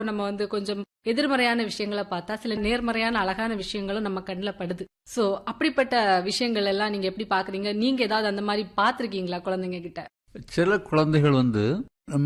நம்ம வந்து கொஞ்சம் எதிர்மறையான விஷயங்களை பார்த்தா சில நேர்மறையான அழகான விஷயங்களும் நம்ம கண்ணில் படுது சோ அப்படிப்பட்ட விஷயங்கள் எல்லாம் நீங்க எப்படி பாக்குறீங்க நீங்க ஏதாவது அந்த மாதிரி பாத்திருக்கீங்களா குழந்தைங்க கிட்ட சில குழந்தைகள் வந்து நம்ம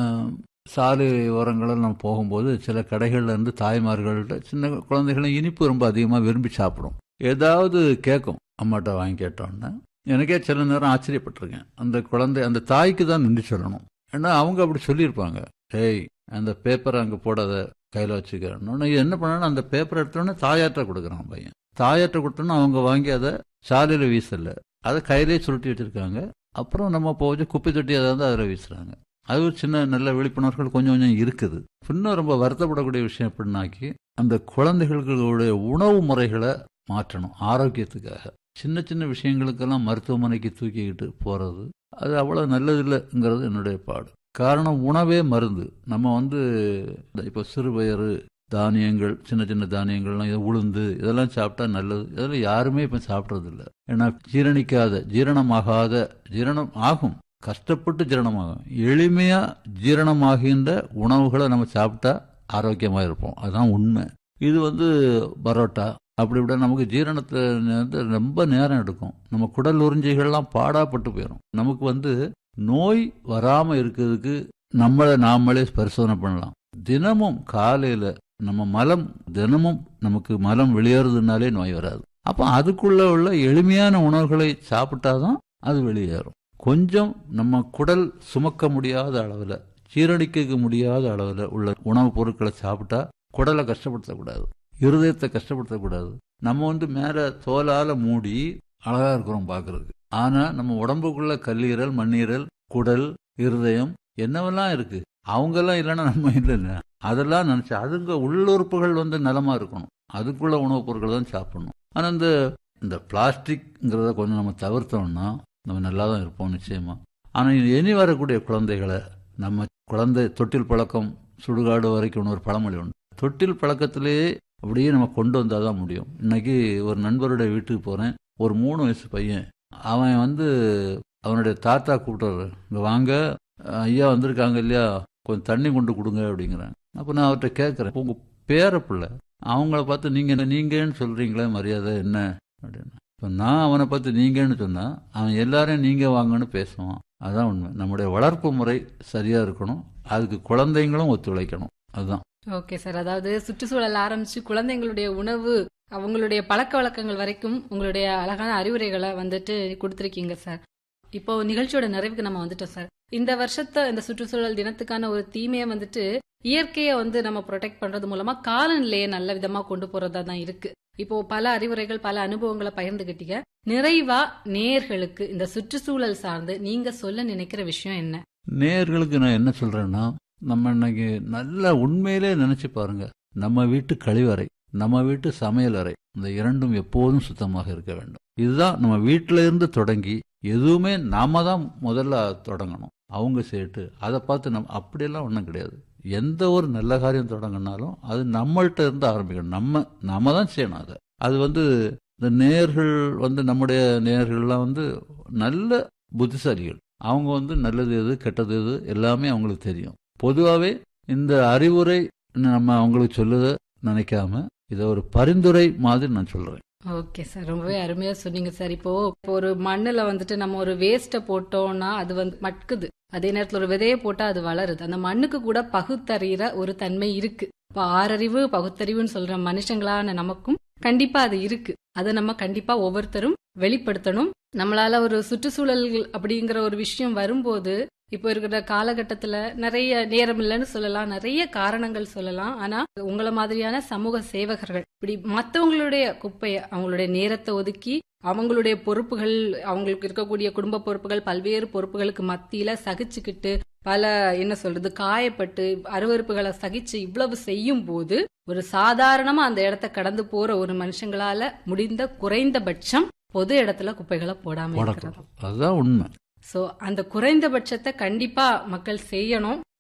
சாலை ஓரங்களில் நம்ம போகும்போது சில கடைகள்ல இருந்து தாய்மார்கள்ட்ட சின்ன குழந்தைகளும் இனிப்பு ரொம்ப அதிகமாக விரும்பி சாப்பிடும் ஏதாவது கேட்கும் அம்மாட்ட வாங்கி கேட்டோன்னே எனக்கே சில நேரம் ஆச்சரியப்பட்டிருக்கேன் அந்த குழந்தை அந்த தாய்க்கு தான் நின்று சொல்லணும் ஏன்னா அவங்க அப்படி சொல்லியிருப்பாங்க ஏய் அந்த பேப்பரை அங்கே போடாத கையில் வச்சுக்கிறேன்னு இது என்ன பண்ணணும் அந்த பேப்பரை எடுத்தோடனே தாயாற்ற கொடுக்குறான் பையன் தாயாற்ற கொடுத்தோன்னா அவங்க வாங்கி அதை சாலையில் வீசல அதை கையிலே சுருட்டி வச்சிருக்காங்க அப்புறம் நம்ம போச்சு குப்பை தொட்டி ஏதாவது அதில் வீசுறாங்க அது ஒரு சின்ன நல்ல விழிப்புணர்வுகள் கொஞ்சம் கொஞ்சம் இருக்குது இன்னும் ரொம்ப வருத்தப்படக்கூடிய விஷயம் எப்படின்னாக்கி அந்த குழந்தைகளுடைய உணவு முறைகளை மாற்றணும் ஆரோக்கியத்துக்காக சின்ன சின்ன விஷயங்களுக்கெல்லாம் மருத்துவமனைக்கு தூக்கிக்கிட்டு போறது அது அவ்வளவு நல்லதில்லைங்கிறது என்னுடைய பாடு காரணம் உணவே மருந்து நம்ம வந்து இப்போ சிறுபயறு தானியங்கள் சின்ன சின்ன தானியங்கள்லாம் இது உளுந்து இதெல்லாம் சாப்பிட்டா நல்லது இதெல்லாம் யாருமே இப்போ சாப்பிட்றது இல்லை ஏன்னா ஜீரணிக்காத ஜீரணமாகாத ஜீரணம் ஆகும் கஷ்டப்பட்டு ஜீரணமாகும் எளிமையா ஜீரணமாகின்ற உணவுகளை நம்ம சாப்பிட்டா ஆரோக்கியமா இருப்போம் அதுதான் உண்மை இது வந்து பரோட்டா அப்படி இப்படி நமக்கு ஜீரணத்தை வந்து ரொம்ப நேரம் எடுக்கும் நம்ம குடல் உறிஞ்சிகள்லாம் பாடாப்பட்டு போயிடும் நமக்கு வந்து நோய் வராம இருக்கிறதுக்கு நம்மளை நாமளே பரிசோதனை பண்ணலாம் தினமும் காலையில நம்ம மலம் தினமும் நமக்கு மலம் வெளியேறதுனாலே நோய் வராது அப்போ அதுக்குள்ள உள்ள எளிமையான உணவுகளை சாப்பிட்டாதான் அது வெளியேறும் கொஞ்சம் நம்ம குடல் சுமக்க முடியாத அளவில் ஜீரணிக்க முடியாத அளவில் உள்ள உணவுப் பொருட்களை சாப்பிட்டா குடலை கஷ்டப்படுத்தக்கூடாது இருதயத்தை கஷ்டப்படுத்தக்கூடாது நம்ம வந்து மேலே தோலால மூடி அழகா இருக்கிறோம் பார்க்கறதுக்கு ஆனா நம்ம உடம்புக்குள்ள கல்லீரல் மண்ணீரல் குடல் இருதயம் என்னவெல்லாம் இருக்கு அவங்கெல்லாம் இல்லைன்னா நம்ம இல்லைல்ல அதெல்லாம் நினைச்சு அதுங்க உள்ளுறுப்புகள் வந்து நலமா இருக்கணும் அதுக்குள்ள உணவுப் பொருட்கள் தான் சாப்பிடணும் ஆனா இந்த இந்த பிளாஸ்டிக்ங்கிறத கொஞ்சம் நம்ம தவிர்த்தோம்னா நம்ம நல்லா தான் இருப்போம் நிச்சயமா ஆனா இனி வரக்கூடிய குழந்தைகளை நம்ம குழந்தை தொட்டில் பழக்கம் சுடுகாடு வரைக்கும் ஒரு பழமொழி உண்டு தொட்டில் பழக்கத்திலேயே அப்படியே நம்ம கொண்டு வந்தால் தான் முடியும் இன்னைக்கு ஒரு நண்பருடைய வீட்டுக்கு போகிறேன் ஒரு மூணு வயசு பையன் அவன் வந்து அவனுடைய தாத்தா கூப்பிட்டாரு இங்கே வாங்க ஐயா வந்திருக்காங்க இல்லையா கொஞ்சம் தண்ணி கொண்டு கொடுங்க அப்படிங்கிறாங்க அப்போ நான் அவர்கிட்ட கேட்குறேன் உங்கள் பேர பிள்ளை அவங்கள பார்த்து நீங்கள் நீங்கன்னு சொல்கிறீங்களே மரியாதை என்ன அப்படின்னு இப்போ நான் அவனை பார்த்து நீங்கன்னு சொன்னால் அவன் எல்லாரையும் நீங்கள் வாங்கன்னு பேசுவான் அதுதான் உண்மை நம்முடைய வளர்ப்பு முறை சரியாக இருக்கணும் அதுக்கு குழந்தைங்களும் ஒத்துழைக்கணும் அதுதான் ஓகே சார் அதாவது சுற்றுச்சூழல் ஆரம்பிச்சு குழந்தைங்களுடைய உணவு அவங்களுடைய பழக்க வழக்கங்கள் வரைக்கும் உங்களுடைய அழகான அறிவுரைகளை வந்துட்டு கொடுத்துருக்கீங்க சார் இப்போ நிகழ்ச்சியோட நிறைவுக்கு நம்ம வந்துட்டோம் சார் இந்த வருஷத்தை இந்த சுற்றுச்சூழல் தினத்துக்கான ஒரு தீமையை வந்துட்டு இயற்கையை வந்து நம்ம ப்ரொடெக்ட் பண்றது மூலமா காலநிலையை நல்ல விதமா கொண்டு போறதா தான் இருக்கு இப்போ பல அறிவுரைகள் பல அனுபவங்களை பகிர்ந்துகிட்டீங்க நிறைவா நேர்களுக்கு இந்த சுற்றுச்சூழல் சார்ந்து நீங்க சொல்ல நினைக்கிற விஷயம் என்ன நேர்களுக்கு நான் என்ன சொல்றேன்னா நம்ம இன்னைக்கு நல்ல உண்மையிலே நினைச்சு பாருங்க நம்ம வீட்டு கழிவறை நம்ம வீட்டு சமையல் அறை இந்த இரண்டும் எப்போதும் சுத்தமாக இருக்க வேண்டும் இதுதான் நம்ம வீட்டில இருந்து தொடங்கி எதுவுமே நாம தான் முதல்ல தொடங்கணும் அவங்க சேர்த்து அதை பார்த்து நம்ம அப்படியெல்லாம் ஒன்றும் கிடையாது எந்த ஒரு நல்ல காரியம் தொடங்கினாலும் அது நம்மள்கிட்ட இருந்து ஆரம்பிக்கணும் நம்ம நாம தான் செய்யணும் அதை அது வந்து இந்த நேர்கள் வந்து நம்முடைய நேர்கள்லாம் வந்து நல்ல புத்திசாலிகள் அவங்க வந்து நல்லது எது கெட்டது எது எல்லாமே அவங்களுக்கு தெரியும் பொதுவாகவே இந்த அறிவுரை நம்ம அவங்களுக்கு சொல்லுத நினைக்காம இதை ஒரு பரிந்துரை மாதிரி நான் சொல்றேன் ஓகே சார் ரொம்பவே அருமையா சொன்னீங்க சார் இப்போ இப்போ ஒரு மண்ணுல வந்துட்டு நம்ம ஒரு வேஸ்ட போட்டோம்னா அது வந்து மட்குது அதே நேரத்துல ஒரு விதைய போட்டா அது வளருது அந்த மண்ணுக்கு கூட பகுத்தறிகிற ஒரு தன்மை இருக்கு இப்போ ஆறறிவு பகுத்தறிவுன்னு சொல்ற மனுஷங்களான நமக்கும் கண்டிப்பா அது இருக்கு அதை நம்ம கண்டிப்பா ஒவ்வொருத்தரும் வெளிப்படுத்தணும் நம்மளால ஒரு சுற்றுச்சூழல் அப்படிங்கிற ஒரு விஷயம் வரும்போது இப்போ இருக்கிற காலகட்டத்துல நிறைய நேரம் இல்லைன்னு சொல்லலாம் நிறைய காரணங்கள் சொல்லலாம் ஆனா உங்கள மாதிரியான சமூக சேவகர்கள் இப்படி மத்தவங்களுடைய குப்பைய அவங்களுடைய நேரத்தை ஒதுக்கி அவங்களுடைய பொறுப்புகள் அவங்களுக்கு இருக்கக்கூடிய குடும்ப பொறுப்புகள் பல்வேறு பொறுப்புகளுக்கு மத்தியில சகிச்சுக்கிட்டு பல என்ன சொல்றது காயப்பட்டு அருவறுப்புகளை சகிச்சு இவ்வளவு செய்யும் போது ஒரு சாதாரணமா அந்த இடத்த கடந்து போற ஒரு மனுஷங்களால முடிந்த குறைந்தபட்சம் பொது இடத்துல குப்பைகளை போடாம இருக்கிறது அதுதான் உண்மை சோ அந்த குறைந்தபட்சத்தை கண்டிப்பா மக்கள் செய்யணும்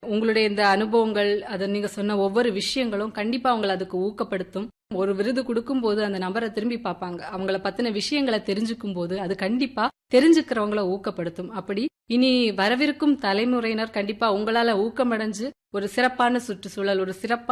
உங்களுடைய இந்த அனுபவங்கள் அது நீங்க சொன்ன ஒவ்வொரு விஷயங்களும் கண்டிப்பா அவங்களை அதுக்கு ஊக்கப்படுத்தும் ஒரு விருது கொடுக்கும்போது அந்த நபரை திரும்பி பார்ப்பாங்க அவங்கள பத்தின விஷயங்களை தெரிஞ்சுக்கும் போது அது கண்டிப்பா தெரிஞ்சுக்கிறவங்கள ஊக்கப்படுத்தும் அப்படி இனி வரவிருக்கும் தலைமுறையினர் கண்டிப்பா உங்களால ஊக்கமடைஞ்சு ஒரு சிறப்பான சுற்றுச்சூழல் ஒரு சிறப்பான